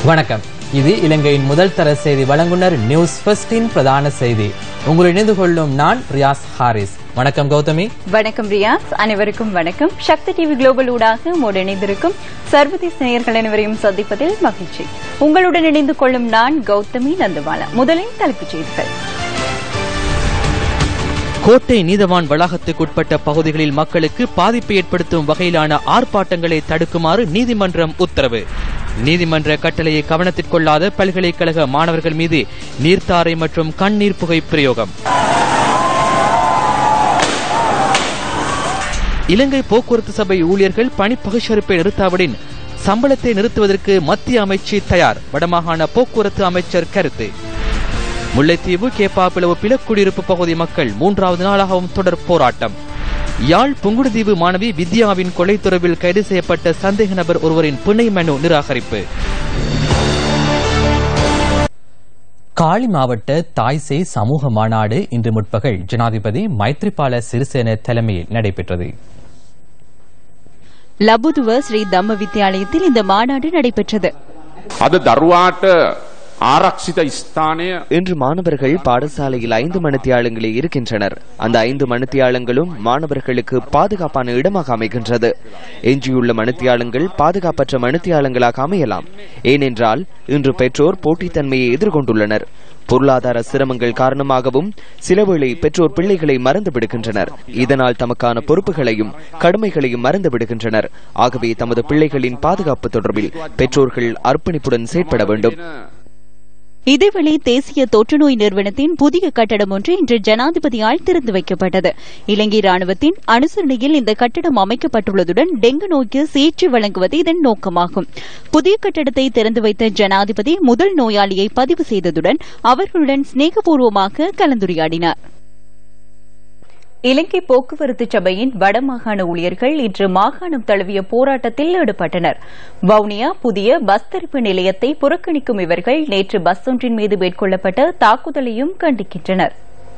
வணக்கம் இது இலங்கையின் முதல் தர செய்தி வழங்குனர் நியூஸ் ஃபர்ஸ்டின் பிரதான செய்தி உங்களை இணைந்து கொள்ளும் நான் ரியாஸ் ஹாரிஸ் வணக்கம் கௌதமி வணக்கம் ரியாஸ் அனைவருக்கும் வணக்கம் சக்தி டிவி குளோபல் ஊடாக உங்களோடு இணைந்திருக்கும் சர்வதேச நேயர்கள் அனைவரையும் சந்திப்பதில் மகிழ்ச்சி உங்களுடன் இணைந்து கொள்ளும் நான் கௌதமி நந்தபாலா முதலில் தலைப்புச் செய்திகள் கோட்டை நீதவான் வளாகத்துக்குட்பட்ட பகுதிகளில் மக்களுக்கு பாதிப்பு ஏற்படுத்தும் வகையிலான ஆர்ப்பாட்டங்களை தடுக்குமாறு நீதிமன்றம் உத்தரவு நீதிமன்ற கட்டளையை கவனத்திற்கொள்ளாத பல்கலைக்கழக மாணவர்கள் மீது நீர்த்தாரை மற்றும் கண்ணீர் புகை பிரயோகம் இலங்கை போக்குவரத்து சபை ஊழியர்கள் பணி பகிஷ்கரிப்பை நிறுத்தாவிடின் சம்பளத்தை நிறுத்துவதற்கு மத்திய அமைச்சு தயார் வடமாகாண போக்குவரத்து அமைச்சர் கருத்து முல்லைத்தீவு கேப்பாப்பிளவு பிளக்குடியிருப்பு பகுதி மக்கள் மூன்றாவது நாளாகவும் தொடர் போராட்டம் யாழ் புங்குடுதீவு மாணவி வித்யாவின் கொலை தொடர்பில் கைது செய்யப்பட்ட சந்தேக நபர் ஒருவரின் பிணை மனு நிராகரிப்பு காலி மாவட்ட தாய்சே சமூக மாநாடு இன்று முற்பகல் ஜனாதிபதி மைத்ரிபால சிறிசேன தலைமையில் நடைபெற்றது லபுதுவ ஸ்ரீ தம்ம வித்தியாலயத்தில் இந்த மாநாடு நடைபெற்றது අද දරුවාට ආරක්ෂිත ස්ථානය இன்று மாணவர்கள் பாடசாலையில் ஐந்து மணித்தியாலங்களே இருக்கின்றனர் அந்த ஐந்து மணித்தியாலங்களும் மாணவர்களுக்கு பாதுகாப்பான இடமாக அமைகின்றது எஞ்சியுள்ள மணித்தியாலங்கள் பாதுகாப்பற்ற மணித்தியாலங்களாக அமையலாம் ஏனென்றால் இன்று பெற்றோர் போட்டித்தன்மையை எதிர்கொண்டுள்ளனர் பொருளாதார சிரமங்கள் காரணமாகவும் சிலவேளை பெற்றோர் பிள்ளைகளை மறந்து விடுகின்றனர் இதனால் தமக்கான பொறுப்புகளையும் கடமைகளையும் மறந்து விடுகின்றனர் ஆகவே தமது பிள்ளைகளின் பாதுகாப்பு தொடர்பில் பெற்றோர்கள் அர்ப்பணிப்புடன் செயற்பட வேண்டும் இதேவேளை தேசிய தொற்றுநோய் நிறுவனத்தின் புதிய கட்டடம் ஒன்று இன்று ஜனாதிபதியால் திறந்து வைக்கப்பட்டது இலங்கை ராணுவத்தின் அனுசரணையில் இந்த கட்டடம் அமைக்கப்பட்டுள்ளதுடன் டெங்கு நோய்க்கு சிகிச்சை வழங்குவது இதன் நோக்கமாகும் புதிய கட்டடத்தை திறந்து வைத்த ஜனாதிபதி முதல் நோயாளியை பதிவு செய்ததுடன் அவர்களுடன் சிநேகபூர்வமாக கலந்துரையாடினார் இலங்கை போக்குவரத்து சபையின் வடமாகாண ஊழியர்கள் இன்று மாகாணம் தழுவிய போராட்டத்தில் ஈடுபட்டனர் வவுனியா புதிய பஸ் தரிப்பு நிலையத்தை புறக்கணிக்கும் இவர்கள் நேற்று பஸ் ஒன்றின் மீது மேற்கொள்ளப்பட்ட தாக்குதலையும் கண்டிக்கின்றனர்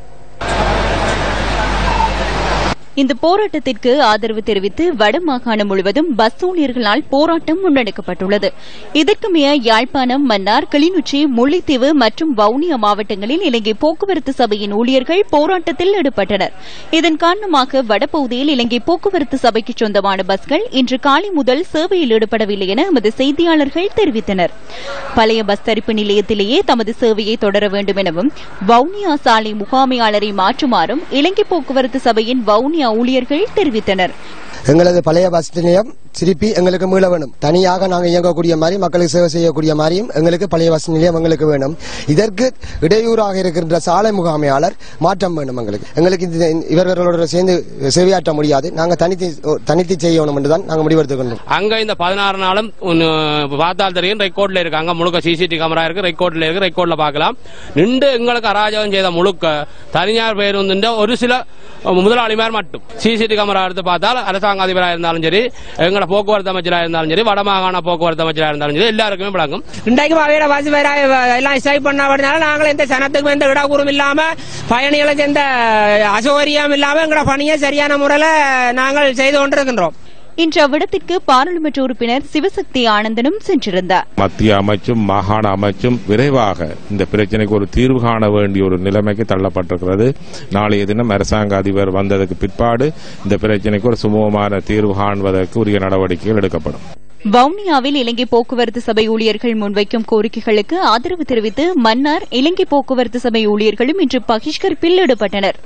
இந்த போராட்டத்திற்கு ஆதரவு தெரிவித்து வடமாகாணம் முழுவதும் பஸ் ஊழியர்களால் போராட்டம் முன்னெடுக்கப்பட்டுள்ளது இதற்குமைய யாழ்ப்பாணம் மன்னார் கிளிநொச்சி முல்லைத்தீவு மற்றும் வவுனியா மாவட்டங்களில் இலங்கை போக்குவரத்து சபையின் ஊழியர்கள் போராட்டத்தில் ஈடுபட்டனர் இதன் காரணமாக வடபகுதியில் இலங்கை போக்குவரத்து சபைக்கு சொந்தமான பஸ்கள் இன்று காலை முதல் சேவையில் ஈடுபடவில்லை என எமது செய்தியாளர்கள் தெரிவித்தனர் பழைய பஸ் தரிப்பு நிலையத்திலேயே தமது சேவையை தொடர வேண்டும் எனவும் வவுனியா சாலை முகாமையாளரை மாற்றுமாறும் இலங்கை போக்குவரத்து சபையின் வவுனியா ஊழியர்கள் தெரிவித்தனர் எங்களது பழைய பஸ் நிலையம் திருப்பி எங்களுக்கு மீள வேணும் தனியாக நாங்கள் இயங்கக்கூடிய மாதிரி மக்களுக்கு சேவை செய்யக்கூடிய மாதிரியும் எங்களுக்கு பழைய பஸ் நிலையம் எங்களுக்கு வேணும் இதற்கு இடையூறாக இருக்கின்ற சாலை முகாமையாளர் மாற்றம் வேணும் எங்களுக்கு எங்களுக்கு இந்த இவர்களோட சேர்ந்து சேவையாற்ற முடியாது நாங்கள் தனித்து தனித்து செய்யணும் என்று தான் நாங்கள் முடிவெடுத்துக்கொண்டோம் அங்க இந்த பதினாறு நாளும் ஒன்னு பார்த்தால் தெரியும் ரெக்கார்ட்ல இருக்கு அங்க முழுக்க சிசிடிவி கேமரா இருக்கு ரெக்கார்ட்ல இருக்கு ரெக்கார்ட்ல பார்க்கலாம் நின்று எங்களுக்கு அராஜகம் செய்த முழுக்க தனியார் பேருந்து ஒரு சில முதலாளிமார் மட்டும் சிசிடிவி கேமரா எடுத்து பார்த்தால் அரசாங்க அதிபராக இருந்தாலும் சரி எங்களோட போக்குவரத்து அமைச்சராக இருந்தாலும் சரி வடமாகாண போக்குவரத்து அமைச்சராக இருந்தாலும் சரி எல்லாருக்குமே விளங்கும் இன்றைக்கும் அவையோட வாசி வேற எல்லாம் ஸ்ட்ரைக் பண்ணபடினால நாங்களும் எந்த சனத்துக்கும் எந்த இடக்கூறும் இல்லாம பயணிகளுக்கு எந்த அசௌகரியம் இல்லாம எங்களோட பணியை சரியான முறையில நாங்கள் செய்து கொண்டிருக்கின்றோம் இன்று அவ்விடத்திற்கு பாராளுமன்ற உறுப்பினர் சிவசக்தி ஆனந்தனும் சென்றிருந்தார் மத்திய அமைச்சும் மாகாண அமைச்சும் விரைவாக இந்த பிரச்சனைக்கு ஒரு தீர்வு காண வேண்டிய ஒரு நிலைமைக்கு தள்ளப்பட்டிருக்கிறது நாளைய தினம் அரசாங்க அதிபர் வந்ததற்கு பிற்பாடு இந்த பிரச்சனைக்கு ஒரு சுமூகமான தீர்வு காண்பதற்கு உரிய நடவடிக்கைகள் எடுக்கப்படும் வவுனியாவில் இலங்கை போக்குவரத்து சபை ஊழியர்கள் முன்வைக்கும் கோரிக்கைகளுக்கு ஆதரவு தெரிவித்து மன்னார் இலங்கை போக்குவரத்து சபை ஊழியர்களும் இன்று பகிஷ்கரிப்பில் ஈடுபட்டனர்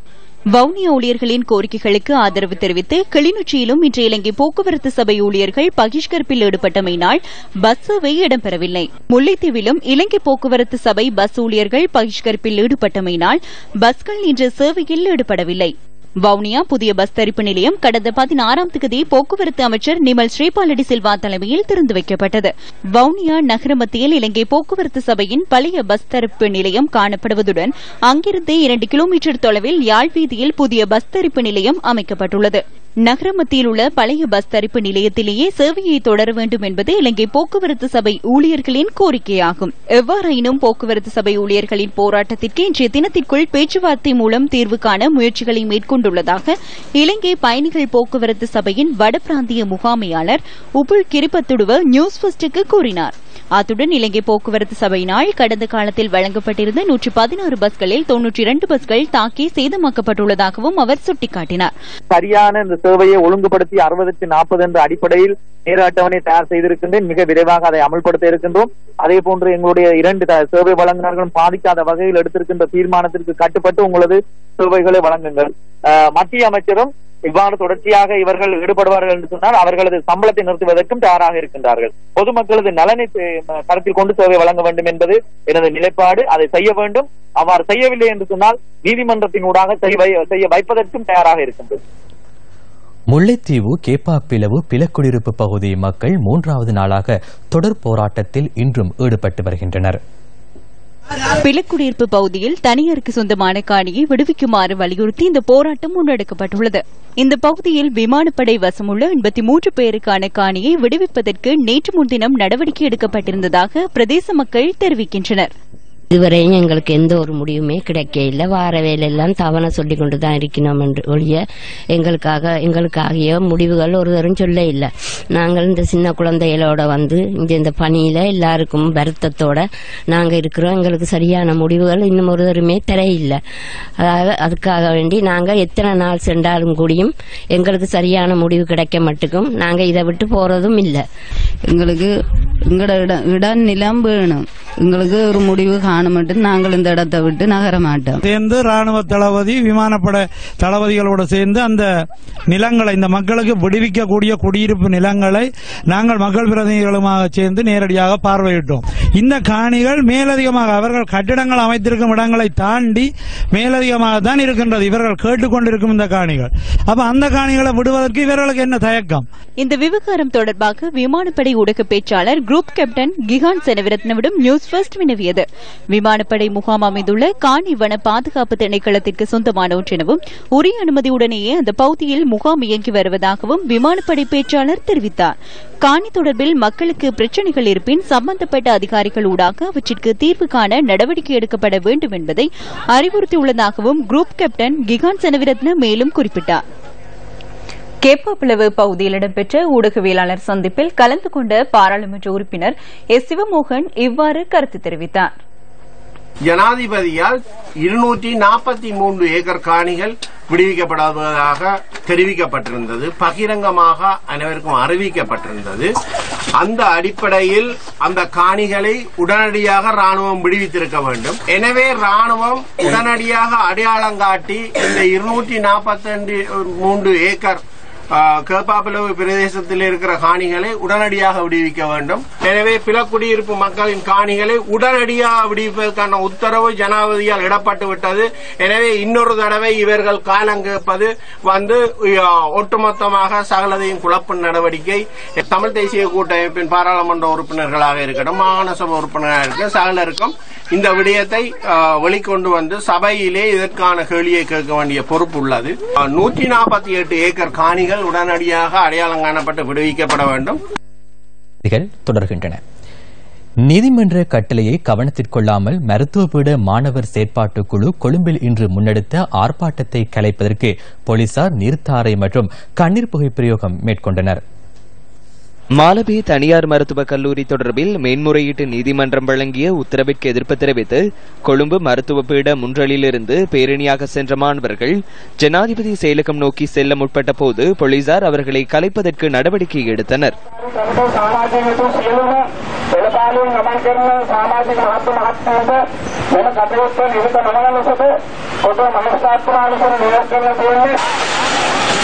வவுனியா ஊழியர்களின் கோரிக்கைகளுக்கு ஆதரவு தெரிவித்து கிளிநொச்சியிலும் இன்று இலங்கை போக்குவரத்து சபை ஊழியர்கள் பகிஷ்கரிப்பில் ஈடுபட்டமையினால் பஸ் சேவை இடம்பெறவில்லை முல்லைத்தீவிலும் இலங்கை போக்குவரத்து சபை பஸ் ஊழியர்கள் பகிஷ்கரிப்பில் ஈடுபட்டமையினால் பஸ்கள் இன்று சேவையில் ஈடுபடவில்லை வவுனியா புதிய பஸ் தரிப்பு நிலையம் கடந்த பதினாறாம் தேதி போக்குவரத்து அமைச்சர் நிமல் ஸ்ரீபாலடி சில்வா தலைமையில் திறந்து வைக்கப்பட்டது வவுனியா நகர மத்தியில் இலங்கை போக்குவரத்து சபையின் பழைய பஸ் தரிப்பு நிலையம் காணப்படுவதுடன் அங்கிருந்து இரண்டு கிலோமீட்டர் தொலைவில் யாழ் வீதியில் புதிய பஸ் தரிப்பு நிலையம் அமைக்கப்பட்டுள்ளது நகர மத்தியில் உள்ள பழைய பஸ் தரிப்பு நிலையத்திலேயே சேவையை தொடர வேண்டும் என்பது இலங்கை போக்குவரத்து சபை ஊழியர்களின் கோரிக்கையாகும் எவ்வாறாயினும் போக்குவரத்து சபை ஊழியர்களின் போராட்டத்திற்கு இன்றைய தினத்திற்குள் பேச்சுவார்த்தை மூலம் தீர்வு காண முயற்சிகளை மேற்கொண்டுள்ளதாக இலங்கை பயணிகள் போக்குவரத்து சபையின் வடபிராந்திய முகாமையாளர் உபுல் கிருபத்துடுவ நியூஸ் ஃபர்ஸ்டுக்கு கூறினார் அத்துடன் இலங்கை போக்குவரத்து சபையினால் கடந்த காலத்தில் வழங்கப்பட்டிருந்த நூற்றி பதினாறு பஸ்களில் தொன்னூற்றி இரண்டு பஸ்கள் தாக்கி சேதமாக்கப்பட்டுள்ளதாகவும் அவர் சுட்டிக்காட்டினார் சரியான இந்த சேவையை ஒழுங்குபடுத்தி அறுபதுக்கு நாற்பது என்ற அடிப்படையில் நேர அட்டவணை தயார் செய்திருக்கின்றேன் மிக விரைவாக அதை அமல்படுத்த இருக்கின்றோம் அதே போன்று எங்களுடைய இரண்டு த- சேவை வழங்குநர்களும் பாதிக்காத வகையில் எடுத்திருக்கின்ற தீர்மானத்திற்கு கட்டுப்பட்டு உங்களது சேவைகளை வழங்குங்கள் அஹ், மத்திய அமைச்சரும் இவ்வாறு தொடர்ச்சியாக இவர்கள் ஈடுபடுவார்கள் என்று சொன்னால் அவர்களது சம்பளத்தை நிறுத்துவதற்கும் தயாராக இருக்கின்றார்கள் பொதுமக்களது நலனை அஹ், கருத்தில் கொண்டு சேவை வழங்க வேண்டும் என்பது எனது நிலைப்பாடு அதை செய்ய வேண்டும் அவ்வாறு செய்யவில்லை என்று சொன்னால் நீதிமன்றத்தின் ஊடாக செய்ய வை- செய்ய வைப்பதற்கும் தயாராக இருக்கின்றது முல்லைத்தீவு கேப்பாப்பிலவு பிலக்குடியிருப்பு பகுதி மக்கள் மூன்றாவது நாளாக தொடர் போராட்டத்தில் இன்றும் ஈடுபட்டு வருகின்றனர் பிலக்குடியிருப்பு பகுதியில் தனியாருக்கு சொந்தமான காணியை விடுவிக்குமாறு வலியுறுத்தி இந்த போராட்டம் முன்னெடுக்கப்பட்டுள்ளது இந்த பகுதியில் விமானப்படை வசமுள்ள எண்பத்தி மூன்று பேருக்கான காணியை விடுவிப்பதற்கு நேற்று முன்தினம் நடவடிக்கை எடுக்கப்பட்டிருந்ததாக பிரதேச மக்கள் தெரிவிக்கின்றனர் இதுவரையும் எங்களுக்கு எந்த ஒரு முடிவுமே கிடைக்க இல்லை வார வேலையெல்லாம் தவணை சொல்லி கொண்டு தான் இருக்கணும் என்று ஒழிய எங்களுக்காக எங்களுக்காகிய முடிவுகள் ஒரு தரம் சொல்ல இல்லை நாங்கள் இந்த சின்ன குழந்தைகளோட வந்து இங்க இந்த பணியில எல்லாருக்கும் வருத்தத்தோட நாங்க இருக்கிறோம் எங்களுக்கு சரியான முடிவுகள் இன்னும் ஒரு தருமே தெரியல அதாவது அதுக்காக வேண்டி நாங்க எத்தனை நாள் சென்றாலும் கூடியும் எங்களுக்கு சரியான முடிவு கிடைக்க மட்டுக்கும் நாங்க இதை விட்டு போறதும் இல்லை எங்களுக்கு எங்களோட இடம் இடம் நிலம் வேணும் எங்களுக்கு ஒரு முடிவு காண மட்டும் நாங்கள் இந்த இடத்தை விட்டு நகர மாட்டோம் சேர்ந்து ராணுவ தளபதி விமானப்படை தளபதிகளோடு சேர்ந்து அந்த நிலங்களை இந்த மக்களுக்கு விடுவிக்கக்கூடிய குடியிருப்பு நிலங்களை நாங்கள் மக்கள் பிரதிநிதிகளுமாக சேர்ந்து நேரடியாக பார்வையிட்டோம் இந்த காணிகள் மேலதிகமாக அவர்கள் கட்டிடங்கள் அமைத்திருக்கும் இடங்களை தாண்டி மேலதிகமாக தான் இருக்கின்றது இவர்கள் கேட்டுக்கொண்டிருக்கும் இந்த காணிகள் அப்ப அந்த காணிகளை விடுவதற்கு இவர்களுக்கு என்ன தயக்கம் இந்த விவகாரம் தொடர்பாக விமானப்படை ஊடக பேச்சாளர் குரூப் கேப்டன் கிகான் செனவிரத்னவிடம் நியூஸ் ஃபர்ஸ்ட் வினவியது விமானப்படை முகாம் அமைந்துள்ள காணி வன பாதுகாப்பு திணைக்களத்திற்கு சொந்தமான ஒன்றெனவும் உரிய அனுமதியுடனேயே அந்த பகுதியில் முகாம் இயங்கி வருவதாகவும் விமானப்படை பேச்சாளர் தெரிவித்தார் காணி தொடர்பில் மக்களுக்கு பிரச்சினைகள் இருப்பின் சம்பந்தப்பட்ட அதிகாரிகள் ஊடாக அவற்றிற்கு தீர்வு காண நடவடிக்கை எடுக்கப்பட வேண்டும் என்பதை அறிவுறுத்தியுள்ளதாகவும் குரூப் கேப்டன் கிகான் செனவிரத்ன மேலும் குறிப்பிட்டார் கேப்பாப்பிளவு பகுதியில் இடம்பெற்ற ஊடகவியலாளர் சந்திப்பில் கலந்து கொண்ட பாராளுமன்ற உறுப்பினர் எஸ் சிவமோகன் இவ்வாறு கருத்து தெரிவித்தார் ஜனாதிபதியால் இருநூற்றி நாற்பத்தி மூன்று ஏக்கர் காணிகள் விடுவிக்கப்படுவதாக தெரிவிக்கப்பட்டிருந்தது பகிரங்கமாக அனைவருக்கும் அறிவிக்கப்பட்டிருந்தது அந்த அடிப்படையில் அந்த காணிகளை உடனடியாக ராணுவம் விடுவித்திருக்க வேண்டும் எனவே ராணுவம் உடனடியாக அடையாளம் காட்டி இந்த இருநூற்றி நாற்பத்தி மூன்று ஏக்கர் கேப்பாப்பிளவு பிரதேசத்தில் இருக்கிற காணிகளை உடனடியாக விடுவிக்க வேண்டும் எனவே பிலக்குடியிருப்பு மக்களின் காணிகளை உடனடியாக விடுவிப்பதற்கான உத்தரவு ஜனாதிபதியால் இடப்பட்டு விட்டது எனவே இன்னொரு தடவை இவர்கள் காலம் கேட்பது வந்து அஹ், ஒட்டுமொத்தமாக சகலதையும் குழப்பும் நடவடிக்கை தமிழ் தேசிய கூட்டமைப்பின் பாராளுமன்ற உறுப்பினர்களாக இருக்கட்டும் மாகாண சபை உறுப்பினராக இருக்க சகலருக்கும் இந்த விடயத்தை அஹ், வெளிக்கொண்டு வந்து சபையிலே இதற்கான கேள்வியை கேட்க வேண்டிய பொறுப்பு உள்ளது நூற்றி நாற்பத்தி எட்டு ஏக்கர் காணிகள் உடனடியாக அடையாளம் காணப்பட்டு விடுவிக்கப்பட வேண்டும் செய்திகள் தொடர்கின்றன நீதிமன்ற கட்டளையை கவனத்திற்கொள்ளாமல் மருத்துவ பீட மாணவர் செயற்பாட்டு குழு கொழும்பில் இன்று முன்னெடுத்த ஆர்ப்பாட்டத்தை கலைப்பதற்கு போலீசார் நீர்த்தாரை மற்றும் கண்ணீர் புகை பிரயோகம் மேற்கொண்டனர் மாலபே தனியார் மருத்துவக் கல்லூரி தொடர்பில் மேன்முறையீட்டு நீதிமன்றம் வழங்கிய உத்தரவிற்கு எதிர்ப்பு தெரிவித்து கொழும்பு மருத்துவ பீட முன்றலிலிருந்து பேரணியாக சென்ற மாணவர்கள் ஜனாதிபதி செயலகம் நோக்கி செல்ல முற்பட்ட போது போலீசார் அவர்களை கலைப்பதற்கு நடவடிக்கை எடுத்தனர் සමාජයට සියලුම පෙළපාලියෙන් ගමන් කරන සමාජික මහත්ම මහත්මයාට මෙම කටයුත්ත නිරත නොවන ලෙසට පොදු මනස්ථාපනානුසර නිරත කරලා තියෙන්නේ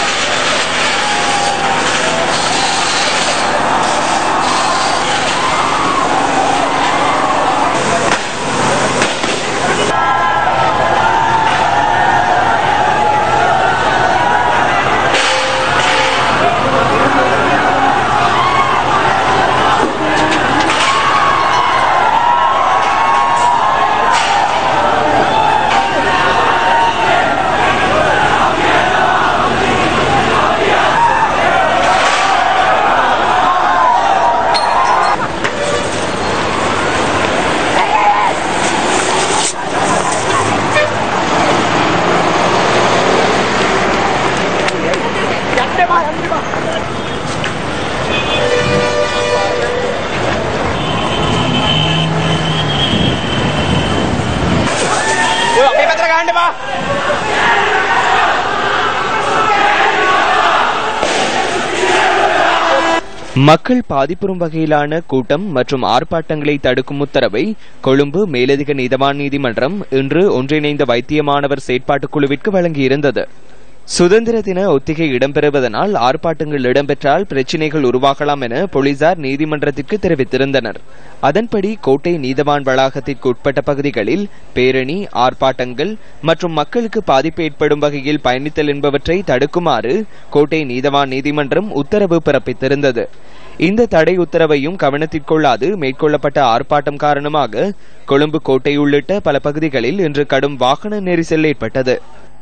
மக்கள் பாதிப்புறும் வகையிலான கூட்டம் மற்றும் ஆர்ப்பாட்டங்களை தடுக்கும் உத்தரவை கொழும்பு மேலதிக நீதவான் நீதிமன்றம் இன்று ஒன்றிணைந்த வைத்திய மாணவர் செயற்பாட்டுக் குழுவிற்கு வழங்கியிருந்தது சுதந்திர தின ஒத்திகை இடம்பெறுவதனால் ஆர்ப்பாட்டங்கள் இடம்பெற்றால் பிரச்சினைகள் உருவாகலாம் என போலீசார் நீதிமன்றத்திற்கு தெரிவித்திருந்தனர் அதன்படி கோட்டை நீதவான் வளாகத்திற்கு உட்பட்ட பகுதிகளில் பேரணி ஆர்ப்பாட்டங்கள் மற்றும் மக்களுக்கு பாதிப்பு ஏற்படும் வகையில் பயணித்தல் என்பவற்றை தடுக்குமாறு கோட்டை நீதவான் நீதிமன்றம் உத்தரவு பிறப்பித்திருந்தது இந்த தடை உத்தரவையும் கவனத்திற்கொள்ளாது மேற்கொள்ளப்பட்ட ஆர்ப்பாட்டம் காரணமாக கொழும்பு கோட்டை உள்ளிட்ட பல பகுதிகளில் இன்று கடும் வாகன நெரிசல் ஏற்பட்டது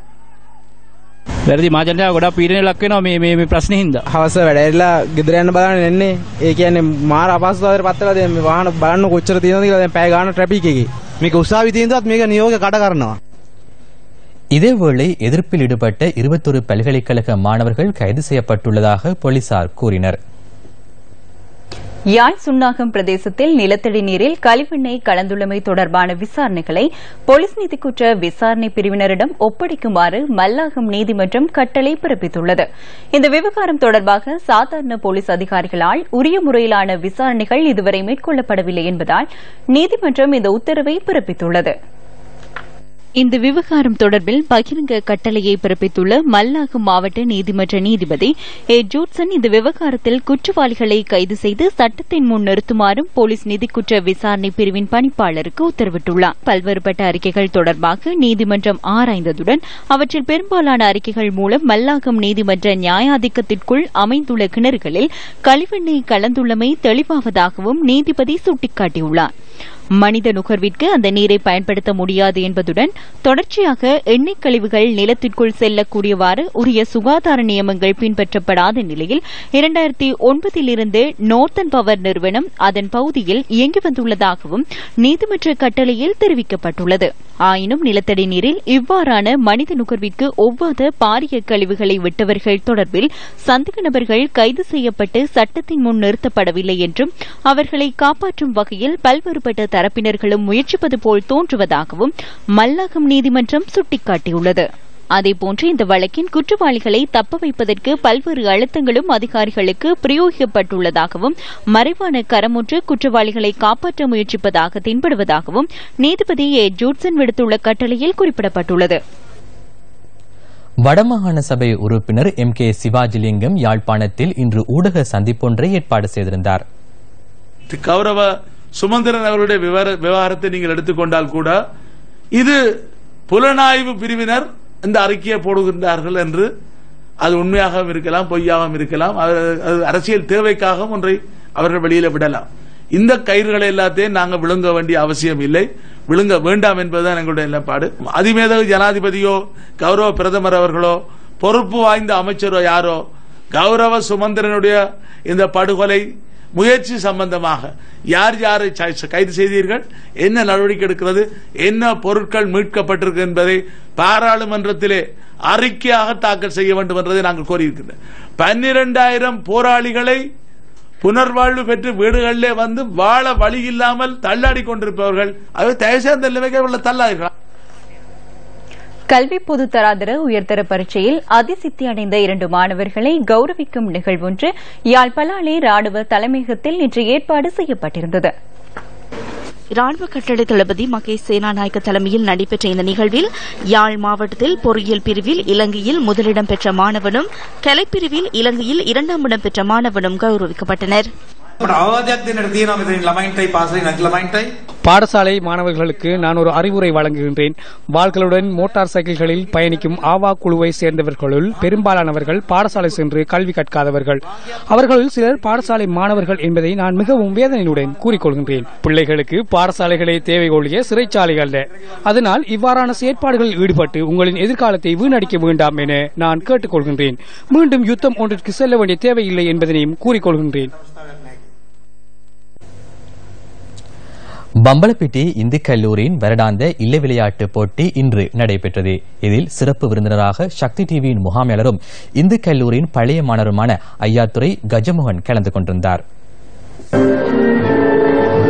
වැරදි මාජනයා ගොඩක් පීඩන ලක් වෙනවා මේ මේ මේ ප්‍රශ්නේ හින්දා. හවස වැඩ ඇරිලා ගෙදර යන්න බලන්න එන්නේ. ඒ කියන්නේ මාර අපහසුතාවයට පත් වෙලා දැන් මේ වාහන බලන්න කොච්චර තියෙනවද කියලා දැන් පැය ගාන ට්‍රැෆික් එකේ. මේක උසාවි තියෙනවත් මේක නියෝග කඩ කරනවා. இதேவேளை எதிர்ப்பில் ஈடுபட்ட இருபத்தொரு பல்கலைக்கழக மாணவர்கள் கைது செய்யப்பட்டுள்ளதாக போலீசார் கூறினர் யாழ் சுன்னாகம் பிரதேசத்தில் நிலத்தடி நீரில் கழிவெண்ணெய் கலந்துள்ளமை தொடர்பான விசாரணைகளை போலீஸ் நீதிக்குற்ற விசாரணை பிரிவினரிடம் ஒப்படைக்குமாறு மல்லாகம் நீதிமன்றம் கட்டளை பிறப்பித்துள்ளது இந்த விவகாரம் தொடர்பாக சாதாரண போலீஸ் அதிகாரிகளால் உரிய முறையிலான விசாரணைகள் இதுவரை மேற்கொள்ளப்படவில்லை என்பதால் நீதிமன்றம் இந்த உத்தரவை பிறப்பித்துள்ளது இந்த விவகாரம் தொடர்பில் பகிரங்க கட்டளையை பிறப்பித்துள்ள மல்லாகம் மாவட்ட நீதிமன்ற நீதிபதி ஏ ஜூட்சன் இந்த விவகாரத்தில் குற்றவாளிகளை கைது செய்து சட்டத்தின் முன் நிறுத்துமாறும் போலீஸ் நிதிக்குற்ற விசாரணை பிரிவின் பணிப்பாளருக்கு உத்தரவிட்டுள்ளார் பல்வேறுபட்ட அறிக்கைகள் தொடர்பாக நீதிமன்றம் ஆராய்ந்ததுடன் அவற்றில் பெரும்பாலான அறிக்கைகள் மூலம் மல்லாகம் நீதிமன்ற நியாயாதிக்கத்திற்குள் அமைந்துள்ள கிணறுகளில் கழிவெண்ணெய் கலந்துள்ளமை தெளிவாவதாகவும் நீதிபதி சுட்டிக்காட்டியுள்ளார் மனித நுகர்விற்கு அந்த நீரை பயன்படுத்த முடியாது என்பதுடன் தொடர்ச்சியாக எண்ணெய் கழிவுகள் நிலத்திற்குள் செல்லக்கூடியவாறு உரிய சுகாதார நியமங்கள் பின்பற்றப்படாத நிலையில் இரண்டாயிரத்தி ஒன்பதிலிருந்து நோர்த்தன் பவர் நிறுவனம் அதன் பகுதியில் இயங்கி வந்துள்ளதாகவும் நீதிமன்ற கட்டளையில் தெரிவிக்கப்பட்டுள்ளது ஆயினும் நிலத்தடி நீரில் இவ்வாறான மனித நுகர்விற்கு ஒவ்வாத பாரிய கழிவுகளை விட்டவர்கள் தொடர்பில் சந்தேக நபர்கள் கைது செய்யப்பட்டு சட்டத்தின் முன் நிறுத்தப்படவில்லை என்றும் அவர்களை காப்பாற்றும் வகையில் பல்வேறுபட்ட தரப்பினர்களும் முயற்சிப்பது போல் தோன்றுவதாகவும் மல்லாகம் நீதிமன்றம் சுட்டிக்காட்டியுள்ளது அதேபோன்று இந்த வழக்கின் குற்றவாளிகளை தப்ப வைப்பதற்கு பல்வேறு அழுத்தங்களும் அதிகாரிகளுக்கு பிரயோகிக்கப்பட்டுள்ளதாகவும் மறைவான கரமொன்று குற்றவாளிகளை காப்பாற்ற முயற்சிப்பதாக தென்படுவதாகவும் நீதிபதி ஏ ஜூட்சன் விடுத்துள்ள கட்டளையில் குறிப்பிடப்பட்டுள்ளது வடமாகாண சபை உறுப்பினர் எம் கே சிவாஜிலிங்கம் யாழ்ப்பாணத்தில் இன்று ஊடக சந்திப்பொன்றை ஏற்பாடு செய்திருந்தார் கௌரவ சுமந்திரன் அவருடைய விவர- விவகாரத்தை நீங்கள் எடுத்துக்கொண்டால் கூட இது புலனாய்வு பிரிவினர் இந்த அறிக்கையை போடுகின்றார்கள் என்று அது உண்மையாகவும் இருக்கலாம் பொய்யாகவும் இருக்கலாம் அது அது அரசியல் தேவைக்காகவும் ஒன்றை அவர்கள் வெளியில விடலாம் இந்த கயிறுகளை எல்லாத்தையும் நாங்கள் விழுங்க வேண்டிய அவசியம் இல்லை விழுங்க வேண்டாம் என்பதுதான் எங்களுடைய நிலைப்பாடு அதிமேதகு ஜனாதிபதியோ கௌரவ பிரதமர் அவர்களோ பொறுப்பு வாய்ந்த அமைச்சரோ யாரோ கௌரவ சுமந்திரனுடைய இந்த படுகொலை முயற்சி சம்பந்தமாக யார் யாரை ச- கைது செய்தீர்கள் என்ன நடவடிக்கை எடுக்கிறது என்ன பொருட்கள் மீட்கப்பட்டிருக்கு என்பதை பாராளுமன்றத்திலே அறிக்கையாக தாக்கல் செய்ய வேண்டும் என்றதை நாங்கள் கோரியிருக்கின்றோம் பன்னிரண்டாயிரம் போராளிகளை புனர்வாழ்வு பெற்று வீடுகளிலே வந்து வாழ வழி இல்லாமல் தள்ளாடி கொண்டிருப்பவர்கள் அது தயவுசெய்து அந்த நிலைமைக்கு அவர்களை தள்ளாதீர்கள் கல்வி பொதுத்தராதர உயர்தர பரீட்சையில் அதிசித்தி அடைந்த இரண்டு மாணவர்களை கௌரவிக்கும் நிகழ்வொன்று யாழ் பலாலே ராணுவ தலைமையகத்தில் இன்று ஏற்பாடு செய்யப்பட்டிருந்தது ராணுவ கட்டளை தளபதி மகேஷ் சேனாநாயக்க தலைமையில் நடைபெற்ற இந்த நிகழ்வில் யாழ் மாவட்டத்தில் பொறியியல் பிரிவில் இலங்கையில் முதலிடம் பெற்ற மாணவனும் கலைப்பிரிவில் இலங்கையில் இரண்டாம் இடம் பெற்ற மாணவனும் கௌரவிக்கப்பட்டனர் අවවාදයක් දෙන්නට තියෙනවා මෙතනින් ළමයින්ටයි පාසලේ නැති ළමයින්ටයි பாடசாலை மாணவர்களுக்கு நான் ஒரு அறிவுரை வழங்குகின்றேன் வாள்களுடன் மோட்டார் சைக்கிள்களில் பயணிக்கும் ஆவா குழுவை சேர்ந்தவர்களுள் பெரும்பாலானவர்கள் பாடசாலை சென்று கல்வி கற்காதவர்கள் அவர்களுள் சிலர் பாடசாலை மாணவர்கள் என்பதை நான் மிகவும் வேதனையுடன் கூறிக்கொள்கின்றேன் பிள்ளைகளுக்கு பாடசாலைகளே தேவை ஒழிய சிறைச்சாலை அல்ல அதனால் இவ்வாறான செயற்பாடுகளில் ஈடுபட்டு உங்களின் எதிர்காலத்தை வீணடிக்க வேண்டாம் என நான் கேட்டுக்கொள்கின்றேன் மீண்டும் யுத்தம் ஒன்றிற்கு செல்ல வேண்டிய தேவையில்லை என்பதனையும் கூறிக்கொள்கின்றேன் பம்பலப்பிட்டி இந்து கல்லூரியின் வருடாந்த இல்ல விளையாட்டு போட்டி இன்று நடைபெற்றது இதில் சிறப்பு விருந்தினராக சக்தி டிவியின் முகாமையாளரும் இந்து கல்லூரியின் பழைய மாணவருமான ஐயாத்துறை கஜமோகன் கலந்து கொண்டிருந்தார்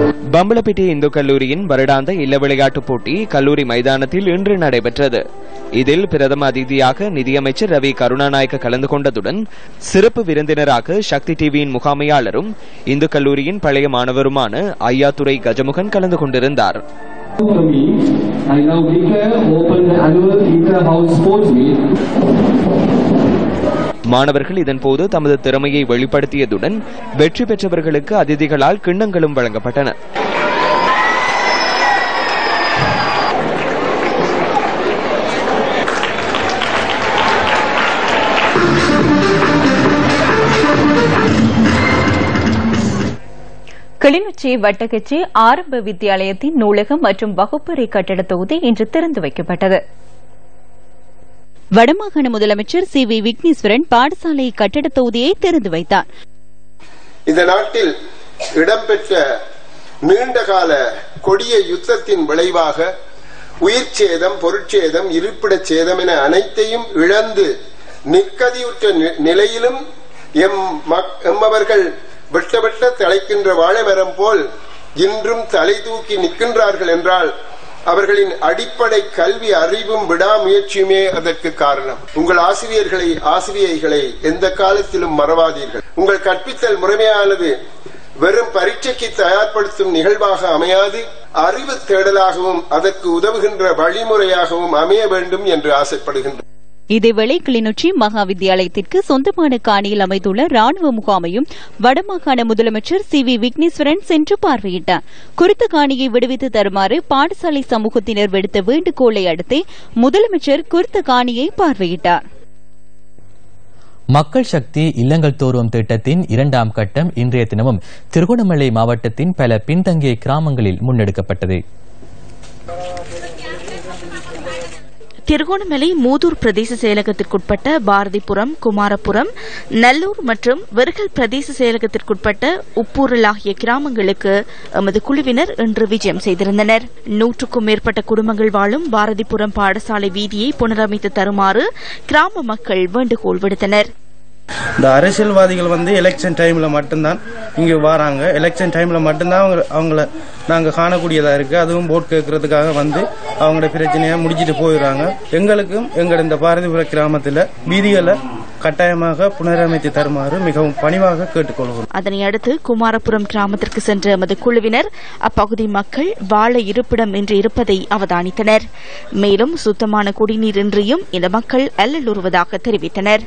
பம்பலப்பிட்டி இந்து கல்லூரியின் வருடாந்த இல்ல விளையாட்டுப் போட்டி கல்லூரி மைதானத்தில் இன்று நடைபெற்றது இதில் பிரதம அதிதியாக நிதியமைச்சர் ரவி கருணாநாயக்க கலந்து கொண்டதுடன் சிறப்பு விருந்தினராக சக்தி டிவியின் முகாமையாளரும் இந்து கல்லூரியின் பழைய மாணவருமான ஐயாத்துரை கஜமுகன் கலந்து கொண்டிருந்தார் I now declare open the annual inter-house sports meet மாணவர்கள் இதன்போது தமது திறமையை வெளிப்படுத்தியதுடன் வெற்றி பெற்றவர்களுக்கு அதிதிகளால் கிண்ணங்களும் வழங்கப்பட்டன கிளிநொச்சி வட்டக்கச்சி ஆரம்ப வித்தியாலயத்தின் நூலகம் மற்றும் வகுப்பறை கட்டட தொகுதி இன்று திறந்து வைக்கப்பட்டது வடமாகாண முதலமைச்சர் சி வி விக்னேஸ்வரன் பாடசாலை கட்டட தொகுதியை திறந்து வைத்தார் இந்த நாட்டில் இடம்பெற்ற நீண்டகால கொடிய யுத்தத்தின் விளைவாக உயிர் சேதம் பொருட்சேதம் இருப்பிடச் சேதம் என அனைத்தையும் இழந்து நிற்கதியுற்ற நி- நிலையிலும் எம் மக்- எம்மவர்கள் வெட்ட வெட்ட தலைக்கின்ற வாழைமரம் போல் இன்றும் தலை தூக்கி நிற்கின்றார்கள் என்றால் அவர்களின் அடிப்படை கல்வி அறிவும் விடாமுயற்சியுமே அதற்கு காரணம் உங்கள் ஆசிரியர்களை ஆசிரியைகளை எந்த காலத்திலும் மறவாதீர்கள் உங்கள் கற்பித்தல் முறைமையானது வெறும் பரீட்சைக்கு தயார்படுத்தும் நிகழ்வாக அமையாது அறிவு தேடலாகவும் அதற்கு உதவுகின்ற வழிமுறையாகவும் அமைய வேண்டும் என்று ஆசைப்படுகின்றேன் இதேவேளை கிளிநொச்சி மகா வித்தியாலயத்திற்கு சொந்தமான காணியில் அமைந்துள்ள ராணுவ முகாமையும் வடமாகாண முதலமைச்சர் சி வி விக்னேஸ்வரன் சென்று பார்வையிட்டார் குறித்த காணியை விடுவித்து தருமாறு பாடசாலை சமூகத்தினர் விடுத்த வேண்டுகோளை அடுத்தே முதலமைச்சர் குறித்த காணியை பார்வையிட்டார் மக்கள் சக்தி இல்லங்கள் தோறும் திட்டத்தின் இரண்டாம் கட்டம் இன்றைய தினமும் திருகோணமலை மாவட்டத்தின் பல பின்தங்கிய கிராமங்களில் முன்னெடுக்கப்பட்டது திருகோணமலை மூதூர் பிரதேச செயலகத்திற்குட்பட்ட பாரதிபுரம் குமாரபுரம் நல்லூர் மற்றும் வெறுகல் பிரதேச செயலகத்திற்குட்பட்ட உப்பூரல் ஆகிய கிராமங்களுக்கு எமது குழுவினர் இன்று விஜயம் செய்திருந்தனர் நூற்றுக்கும் மேற்பட்ட குடும்பங்கள் வாழும் பாரதிபுரம் பாடசாலை வீதியை புனரமைத்து தருமாறு கிராம மக்கள் வேண்டுகோள் விடுத்தனர் இந்த அரசியல்வாதிகள் வந்து எலெக்ஷன் டைம்ல மட்டும்தான் இங்க வராங்க எலெக்ஷன் டைம்ல மட்டும்தான் அவங்க அவங்கள நாங்க காணக்கூடியதா இருக்கு அதுவும் போட் கேட்கறதுக்காக வந்து அவங்களோட பிரச்சனையை முடிச்சிட்டு போயிடுறாங்க எங்களுக்கும் எங்களோட இந்த பாரதிபுர கிராமத்துல வீதிகளை கட்டாயமாக புனரமைத்து தருமாறு மிகவும் பணிவாக கேட்டுக்கொள்கிறோம் அதனை அடுத்து குமாரபுரம் கிராமத்திற்கு சென்ற எமது குழுவினர் அப்பகுதி மக்கள் வாழ இருப்பிடம் இன்றி இருப்பதை அவதானித்தனர் மேலும் சுத்தமான குடிநீர் இன்றியும் இந்த மக்கள் அல்லலுறுவதாக தெரிவித்தனர்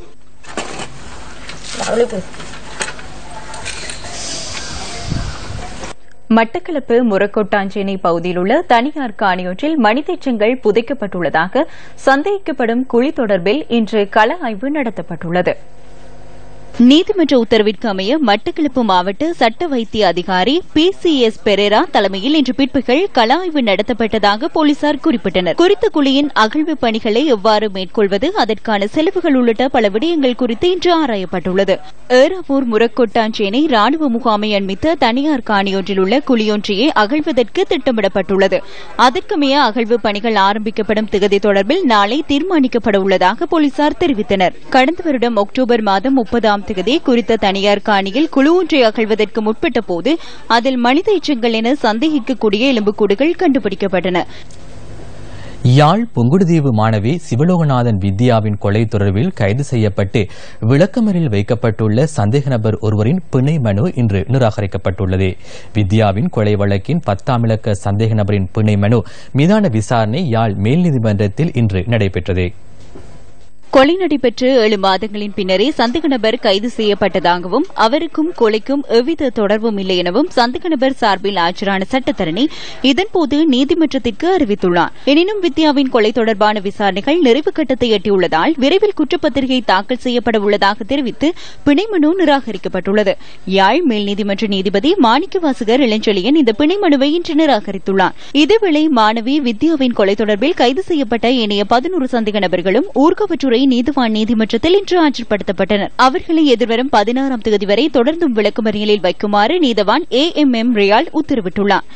மட்டக்களப்பு முரக்கொட்டாஞ்சேனை பகுதியில் உள்ள தனியார் காணியொன்றில் மனிதச்சங்கள் புதைக்கப்பட்டுள்ளதாக சந்தேகிக்கப்படும் குழி தொடர்பில் இன்று கள ஆய்வு நடத்தப்பட்டுள்ளது நீதிமன்ற உத்தரவிற்கு அமைய மட்டக்களப்பு மாவட்ட சட்ட வைத்திய அதிகாரி பி சி எஸ் பெரேரா தலைமையில் இன்று பிற்பகல் கள ஆய்வு நடத்தப்பட்டதாக போலீசார் குறிப்பிட்டனர் குறித்த குழியின் அகழ்வு பணிகளை எவ்வாறு மேற்கொள்வது அதற்கான செலவுகள் உள்ளிட்ட பல விடயங்கள் குறித்து இன்று ஆராயப்பட்டுள்ளது ஏறாவூர் முரக்கொட்டாஞ்சேனை ராணுவ முகாமை அண்மித்த தனியார் காணியொன்றில் உள்ள குழியொன்றையே அகழ்வதற்கு திட்டமிடப்பட்டுள்ளது அதற்கமைய அகழ்வு பணிகள் ஆரம்பிக்கப்படும் திகதி தொடர்பில் நாளை தீர்மானிக்கப்பட உள்ளதாக போலீசார் தெரிவித்தனர் கடந்த வருடம் அக்டோபர் மாதம் முப்பதாம் திகதி குறித்த தனியார் காணியில் குழு ஒன்றை அகழ்வதற்கு முற்பட்ட போது அதில் மனித எச்சங்கள் என சந்தேகிக்கக்கூடிய எலும்புக்கூடுகள் கண்டுபிடிக்கப்பட்டன யாழ் புங்குடுதீவு மாணவி சிவலோகநாதன் வித்யாவின் கொலை தொடர்பில் கைது செய்யப்பட்டு விளக்கமறில் வைக்கப்பட்டுள்ள சந்தேக நபர் ஒருவரின் பிணை மனு இன்று நிராகரிக்கப்பட்டுள்ளது வித்யாவின் கொலை வழக்கின் பத்தாம் இலக்க சந்தேக நபரின் பிணை மனு மீதான விசாரணை யாழ் மேல் நீதிமன்றத்தில் இன்று நடைபெற்றது கொலை நடைபெற்று ஏழு மாதங்களின் பின்னரே சந்தேக நபர் கைது செய்யப்பட்டதாகவும் அவருக்கும் கொலைக்கும் எவ்வித தொடர்பும் இல்லை எனவும் சந்தேக நபர் சார்பில் ஆஜரான சட்டத்தரணி இதன்போது நீதிமன்றத்திற்கு அறிவித்துள்ளார் எனினும் வித்யாவின் கொலை தொடர்பான விசாரணைகள் நிறைவு கட்டத்தை எட்டியுள்ளதால் விரைவில் குற்றப்பத்திரிகை தாக்கல் செய்யப்பட உள்ளதாக தெரிவித்து பிணை மனு நிராகரிக்கப்பட்டுள்ளது யாழ் மேல் நீதிமன்ற நீதிபதி மாணிக்கவாசகர் இளஞ்செழியன் இந்த பிணை மனுவை இன்று நிராகரித்துள்ளார் இதேவேளை மாணவி வித்யாவின் கொலை தொடர்பில் கைது செய்யப்பட்ட ஏனைய பதினோரு சந்தேக நபர்களும் ஊர்காவற்றுறை நீதிவான் நீதிமன்றத்தில் இன்று ஆஜர்படுத்தப்பட்டனர் அவர்களை எதிர்வரும் பதினாறாம் தேதி வரை தொடர்ந்தும் விளக்குமறியலில் வைக்குமாறு நீதவான் ஏ எம் எம் ரியால் உத்தரவிட்டுள்ளார்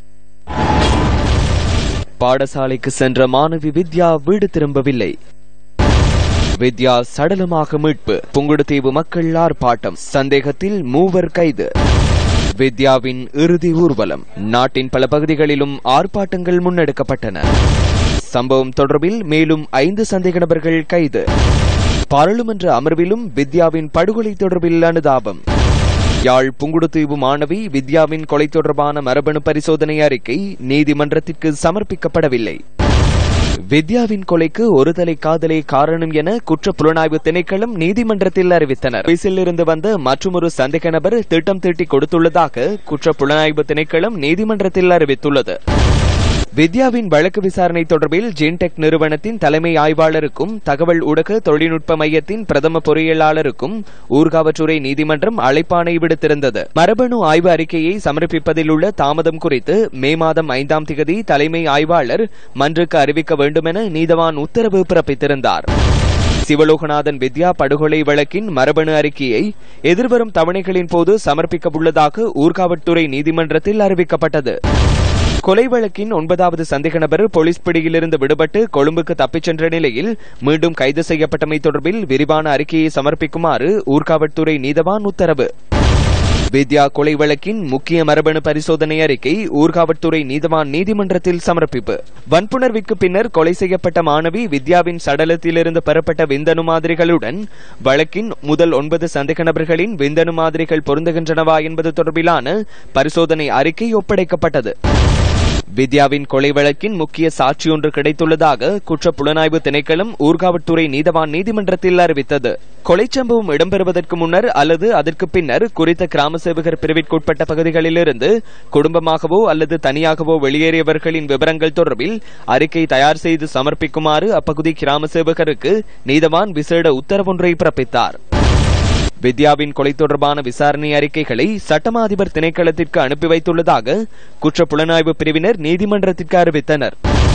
பாடசாலைக்கு சென்ற மாணவி வித்யா வீடு திரும்பவில்லை வித்யா சடலமாக மீட்பு புங்குடுதீவு மக்கள் ஆர்ப்பாட்டம் சந்தேகத்தில் மூவர் கைது வித்யாவின் இறுதி ஊர்வலம் நாட்டின் பல பகுதிகளிலும் ஆர்ப்பாட்டங்கள் முன்னெடுக்கப்பட்டன சம்பவம் தொடர்பில் மேலும் ஐந்து சந்தேக நபர்கள் கைது பாராளுமன்ற அமர்விலும் வித்யாவின் படுகொலை தொடர்பில் அனுதாபம் யாழ் புங்குடுதீவு மாணவி வித்யாவின் கொலை தொடர்பான மரபணு பரிசோதனை அறிக்கை நீதிமன்றத்திற்கு சமர்ப்பிக்கப்படவில்லை வித்யாவின் கொலைக்கு ஒரு தலை காதலே காரணம் என குற்ற புலனாய்வு திணைக்களம் நீதிமன்றத்தில் அறிவித்தனர் சுவிஸில் இருந்து வந்த மற்றொரு சந்தேக நபர் திட்டம் தீட்டி கொடுத்துள்ளதாக குற்ற புலனாய்வு திணைக்களம் நீதிமன்றத்தில் அறிவித்துள்ளது வித்யாவின் வழக்கு விசாரணை தொடர்பில் ஜென்டெக் நிறுவனத்தின் தலைமை ஆய்வாளருக்கும் தகவல் ஊடக தொழில்நுட்ப மையத்தின் பிரதம பொறியியலாளருக்கும் ஊர்காவற்றுறை நீதிமன்றம் அழைப்பாணை விடுத்திருந்தது மரபணு ஆய்வு அறிக்கையை சமர்ப்பிப்பதில் உள்ள தாமதம் குறித்து மே மாதம் ஐந்தாம் திகதி தலைமை ஆய்வாளர் மன்றுக்கு அறிவிக்க வேண்டுமென நீதவான் உத்தரவு பிறப்பித்திருந்தார் சிவலோகநாதன் வித்யா படுகொலை வழக்கின் மரபணு அறிக்கையை எதிர்வரும் தவணைகளின் போது சமர்ப்பிக்க உள்ளதாக ஊர்காவற்துறை நீதிமன்றத்தில் அறிவிக்கப்பட்டது கொலை வழக்கின் ஒன்பதாவது சந்தேக நபர் போலீஸ் பிடியிலிருந்து விடுபட்டு கொழும்புக்கு தப்பிச் சென்ற நிலையில் மீண்டும் கைது செய்யப்பட்டமை தொடர்பில் விரிவான அறிக்கையை சமர்ப்பிக்குமாறு ஊர்காவற்துறை நீதவான் உத்தரவு வித்யா கொலை வழக்கின் முக்கிய மரபணு பரிசோதனை அறிக்கை ஊர்காவற்துறை நீதவான் நீதிமன்றத்தில் சமர்ப்பிப்பு வன்புணர்விற்கு பின்னர் கொலை செய்யப்பட்ட மாணவி வித்யாவின் சடலத்திலிருந்து பெறப்பட்ட விந்தணு மாதிரிகளுடன் வழக்கின் முதல் ஒன்பது சந்தேக நபர்களின் விந்தணு மாதிரிகள் பொருந்துகின்றனவா என்பது தொடர்பிலான பரிசோதனை அறிக்கை ஒப்படைக்கப்பட்டது வித்யாவின் கொலை வழக்கின் முக்கிய சாட்சியொன்று கிடைத்துள்ளதாக குற்ற புலனாய்வு திணைக்களம் ஊர்காவற்துறை நீதவான் நீதிமன்றத்தில் அறிவித்தது கொலை சம்பவம் இடம்பெறுவதற்கு முன்னர் அல்லது அதற்கு பின்னர் குறித்த கிராம சேவகர் பிரிவிற்குட்பட்ட பகுதிகளிலிருந்து குடும்பமாகவோ அல்லது தனியாகவோ வெளியேறியவர்களின் விவரங்கள் தொடர்பில் அறிக்கை தயார் செய்து சமர்ப்பிக்குமாறு அப்பகுதி கிராம சேவகருக்கு நீதவான் விசேட உத்தரவொன்றை பிறப்பித்தார் வித்யாவின் கொலை தொடர்பான விசாரணை அறிக்கைகளை சட்டமா அதிபர் திணைக்களத்திற்கு அனுப்பி வைத்துள்ளதாக குற்ற புலனாய்வு பிரிவினர் நீதிமன்றத்திற்கு அறிவித்தனர்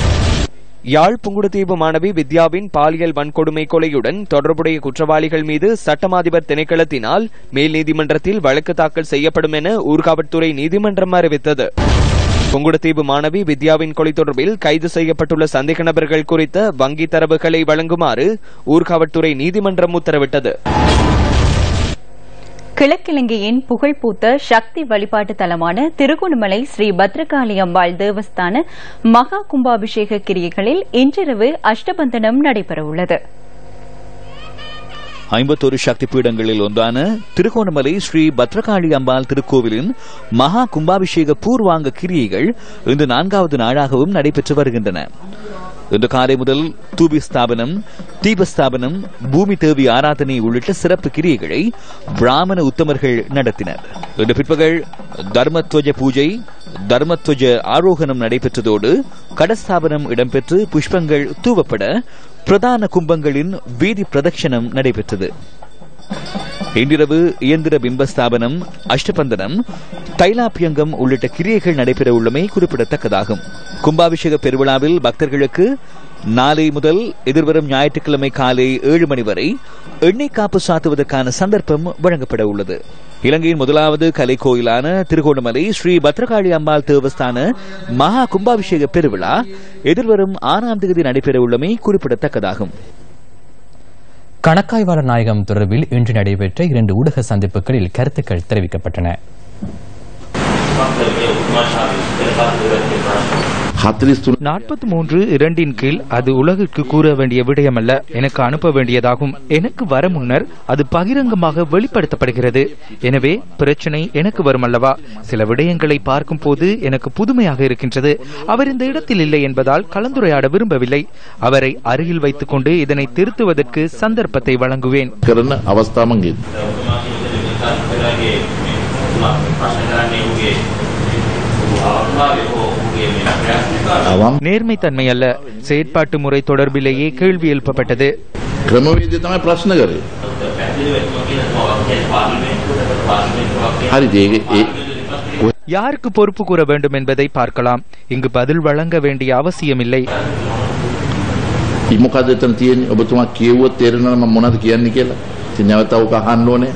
யாழ் புங்குடுதீவு மாணவி வித்யாவின் பாலியல் வன்கொடுமை கொலையுடன் தொடர்புடைய குற்றவாளிகள் மீது சட்டமாதிபர் திணைக்களத்தினால் மேல் நீதிமன்றத்தில் வழக்கு தாக்கல் செய்யப்படும் என ஊர்காவற்துறை நீதிமன்றம் அறிவித்தது புங்குடுதீவு மாணவி வித்யாவின் கொலை தொடர்பில் கைது செய்யப்பட்டுள்ள சந்தேக நபர்கள் குறித்த வங்கி தரவுகளை வழங்குமாறு ஊர்காவற்துறை நீதிமன்றம் உத்தரவிட்டது கிழக்கிழங்கையின் புகழ்பூத்த சக்தி வழிபாட்டு தலமான திருகோணமலை ஸ்ரீ பத்ரகாளி அம்பாள் தேவஸ்தான மகா கும்பாபிஷேக கிரியைகளில் இன்றிரவு அஷ்டபந்தனம் நடைபெறவுள்ளது ஐம்பத்தொரு சக்தி பீடங்களில் ஒன்றான திருகோணமலை ஸ்ரீ பத்ரகாளி அம்பாள் திருக்கோவிலின் மகா கும்பாபிஷேக பூர்வாங்க கிரியைகள் இன்று நான்காவது நாளாகவும் நடைபெற்று வருகின்றன இன்று காலை முதல் தூபி ஸ்தாபனம் தீபஸ்தாபனம் பூமி தேவி ஆராதனை உள்ளிட்ட சிறப்பு கிரியைகளை பிராமண உத்தமர்கள் நடத்தினர் இன்று பிற்பகல் தர்மத்வஜ பூஜை தர்மத்வஜ ஆரோகணம் நடைபெற்றதோடு கடஸ்தாபனம் இடம்பெற்று புஷ்பங்கள் தூவப்பட பிரதான கும்பங்களின் வீதி பிரதட்சணம் நடைபெற்றது இன்றிரவு இயந்திர பிம்பஸ்தாபனம் அஷ்டபந்தனம் தைலாபியங்கம் உள்ளிட்ட கிரியைகள் நடைபெற உள்ளமை குறிப்பிடத்தக்கதாகும் கும்பாபிஷேக பெருவிழாவில் பக்தர்களுக்கு நாளை முதல் எதிர்வரும் ஞாயிற்றுக்கிழமை காலை ஏழு மணி வரை எண்ணெய் காப்பு சாத்துவதற்கான சந்தர்ப்பம் வழங்கப்பட உள்ளது இலங்கையின் முதலாவது கலை கோயிலான திருகோணமலை ஸ்ரீ பத்ரகாளி அம்பாள் தேவஸ்தான மகா கும்பாபிஷேக பெருவிழா எதிர்வரும் ஆறாம் தேதி நடைபெற உள்ளமை குறிப்பிடத்தக்கதாகும் கணக்காய்வாளர் நாயகம் தொடர்பில் இன்று நடைபெற்ற இரண்டு ஊடக சந்திப்புகளில் கருத்துக்கள் தெரிவிக்கப்பட்டன நாற்பத்தி மூன்று இரண்டின் கீழ் அது உலகிற்கு கூற வேண்டிய விடயமல்ல எனக்கு அனுப்ப வேண்டியதாகும் எனக்கு வர முன்னர் அது பகிரங்கமாக வெளிப்படுத்தப்படுகிறது எனவே பிரச்சனை எனக்கு வருமல்லவா சில விடயங்களை பார்க்கும் போது எனக்கு புதுமையாக இருக்கின்றது அவர் இந்த இடத்தில் இல்லை என்பதால் கலந்துரையாட விரும்பவில்லை அவரை அருகில் வைத்துக் கொண்டு இதனை திருத்துவதற்கு சந்தர்ப்பத்தை வழங்குவேன் කරන අවස්ථාමන්ගේ நேர்மைத்தன்மை அல்ல செயற்பாட்டு முறை தொடர்பிலேயே கேள்வி எழுப்பப்பட்டது ක්‍රමවේදය තමයි ප්‍රශ්න කරේ හරි ඒ யாருக்கு பொறுப்பு கூற வேண்டும் என்பதை பார்க்கலாம் இங்கு பதில் வழங்க வேண்டிய அவசியமில்லை ඉමොකද එතන තියෙන්නේ ඔබතුමා කියවුවොත් තේරෙනවා මම මොනවද කියන්නේ කියලා ඉතින් නැවත ඔක අහන්න ඕනේ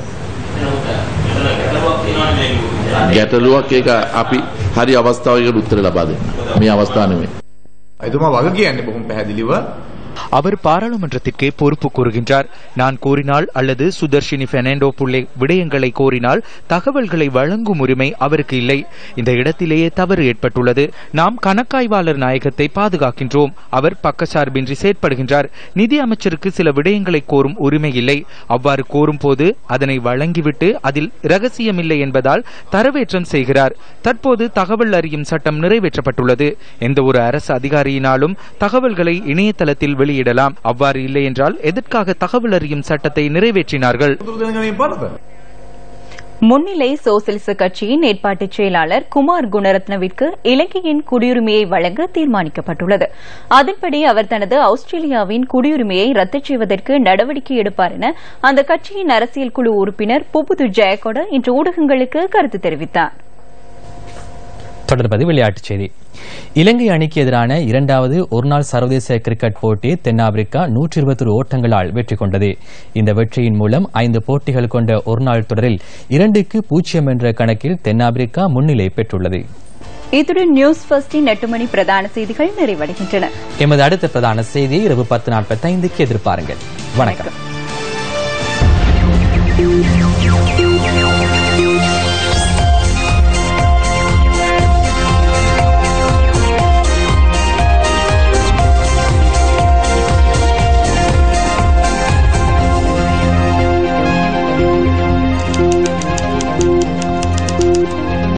ගැටලුවක් ඒක අපි හරි අවස්ථාවකට උත්තර ලබා දෙන්න මේ අවස්ථාව නෙමෙයි එතුමා වග කියන්නේ බොහොම පැහැදිලිව அவர் பாராளுமன்றத்திற்கே பொறுப்பு கூறுகின்றார் நான் கோரினால் அல்லது சுதர்ஷினி பெர்னாண்டோ புள்ளே விடயங்களை கோரினால் தகவல்களை வழங்கும் உரிமை அவருக்கு இல்லை இந்த இடத்திலேயே தவறு ஏற்பட்டுள்ளது நாம் கணக்காய்வாளர் நாயகத்தை பாதுகாக்கின்றோம் அவர் பக்கசார்பின்றி செயற்படுகின்றார் நிதி அமைச்சருக்கு சில விடயங்களை கோரும் உரிமை இல்லை அவ்வாறு கோரும் போது அதனை வழங்கிவிட்டு அதில் ரகசியமில்லை என்பதால் தரவேற்றம் செய்கிறார் தற்போது தகவல் அறியும் சட்டம் நிறைவேற்றப்பட்டுள்ளது எந்த ஒரு அரசு அதிகாரியினாலும் தகவல்களை இணையதளத்தில் வெளியிடலாம் அவ்வாறு இல்லை என்றால் எதற்காக தகவல் அறியும் சட்டத்தை நிறைவேற்றினார்கள் முன்னிலை சோசலிச கட்சியின் ஏற்பாட்டு செயலாளர் குமார் குணரத்னவிற்கு இலங்கையின் குடியுரிமையை வழங்க தீர்மானிக்கப்பட்டுள்ளது அதன்படி அவர் தனது ஆஸ்திரேலியாவின் குடியுரிமையை ரத்து செய்வதற்கு நடவடிக்கை எடுப்பார் என அந்த கட்சியின் அரசியல் குழு உறுப்பினர் புபுது ஜெயகொட இன்று ஊடகங்களுக்கு கருத்து தெரிவித்தார் தொடர்பது விளையாட்டுச் செய்தி இலங்கை அணிக்கு எதிரான இரண்டாவது ஒருநாள் சர்வதேச கிரிக்கெட் போட்டி தென்னாப்பிரிக்கா நூற்றி இருபத்தொரு ஓட்டங்களால் வெற்றி கொண்டது இந்த வெற்றியின் மூலம் ஐந்து போட்டிகள் கொண்ட ஒருநாள் தொடரில் இரண்டுக்கு பூஜ்ஜியம் என்ற கணக்கில் தென்னாப்பிரிக்கா முன்னிலை பெற்றுள்ளது இத்துடன் நியூஸ் ஃபர்ஸ்டின் எட்டு மணி பிரதான செய்திகள் நிறைவடைகின்றன எமது அடுத்த பிரதான செய்தி இரவு பத்து நாற்பத்தைந்துக்கு எதிர்பாருங்கள் வணக்கம்